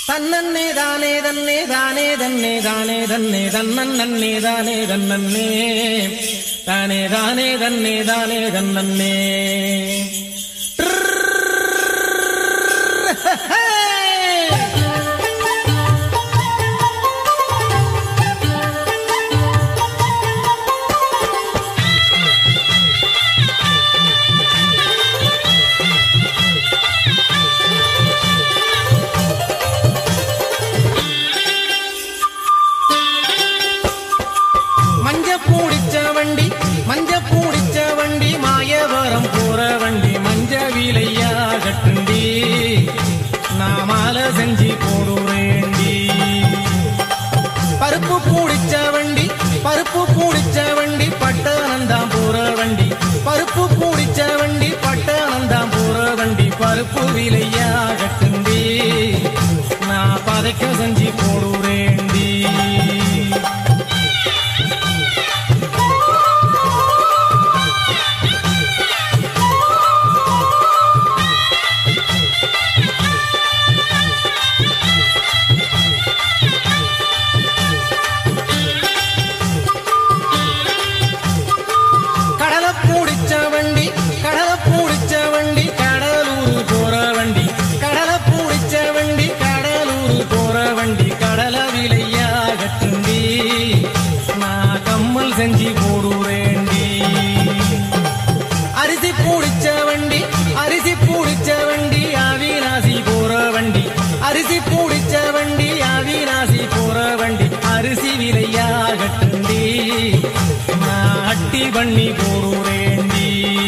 தன்னன்னே தானே தன்னே தானே தன்னே தானே தன்னே தன்னன்னே தானே தன்னன்னே தானே தானே தன்னே தானே தன்னன்னே மஞ்ச பூடிச்ச வண்டி மஞ்ச பூடிச்ச வண்டி மாயவரம் போற வண்டி மஞ்ச விலையா கட்டுண்டி நான் மாலை செஞ்சு போடுறேண்டி பருப்பு பூடிச்ச வண்டி பருப்பு பூடிச்ச வண்டி பட்டானந்தாம் போற வண்டி பருப்பு பூடிச்ச வண்டி பட்டானந்தாம் போற வண்டி பருப்பு விலையா கட்டுண்டி நான் பதைக்க செஞ்சு போடுறேண்டி கடலை பூடிச்ச வண்டி கடலை பூடிச்ச வண்டி கடலூர் போற வண்டி கடலை பூடிச்ச வண்டி கடலூர் போற வண்டி கடல விலையா கட்டுண்டி நான் கம்மல் செஞ்சு போடுறேண்டி அரிசி பூடிச்ச வண்டி அரிசி பூடிச்ச வண்டி அவிநாசி போற வண்டி அரிசி பூடிச்ச வண்டி அவிநாசி போற வண்டி அரிசி விலையா கட்டுண்டி நான் அட்டி பண்ணி போடுறேண்டி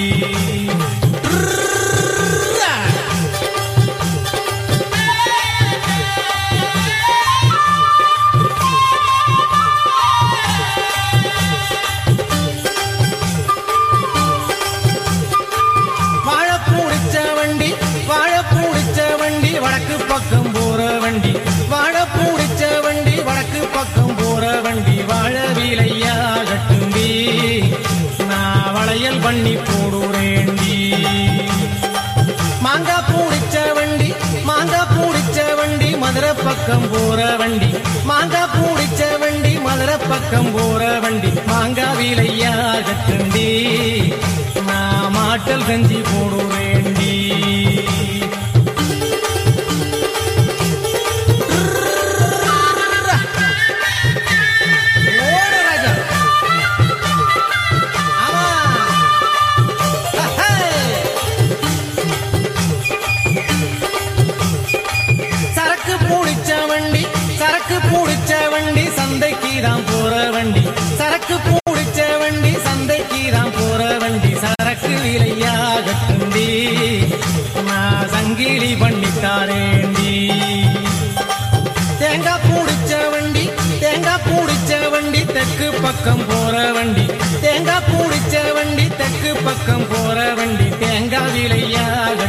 வாழை பூடிச்ச வண்டி வாழை பூடிச்ச வண்டி வடக்கு பக்கம் போற வண்டி வாழை பூடிச்ச வண்டி வடக்கு பக்கம் போற வண்டி வாழ விலையா கட்டுண்டி நான் வளையல் பண்ணி போடுறேண்டி மாங்காய் பூடிச்ச வண்டி மாங்காய் பூடிச்ச வண்டி மதுரை பக்கம் போற வண்டி மாங்காய் பூடிச்ச வண்டி மதுரை பக்கம் போற வண்டி மாங்காய் விலையா கட்டுண்டி நான் மாட்டல் செஞ்சு போடுவேண்டி ஓடு ராஜா. ஆமா. ஹே. சரக்கு பூடிச்ச வண்டி சரக்கு பூடிச்ச வண்டி சந்தைக்கு தான் போற வண்டி சரக்கு பூடிச்ச வண்டி சந்தைக்கு தான் போற வண்டி சரக்கு விலையா கட்டுண்டி நான் சங்கிலி பண்ணித்தாரேண்டி தேங்காய் பூடிச்ச வண்டி தேங்காய் பூடிச்ச வண்டி தெற்கு பக்கம் போற வண்டி தேங்காய் பூடிச்ச வண்டி தெற்கு பக்கம் போற வண்டி தேங்காய் விலையா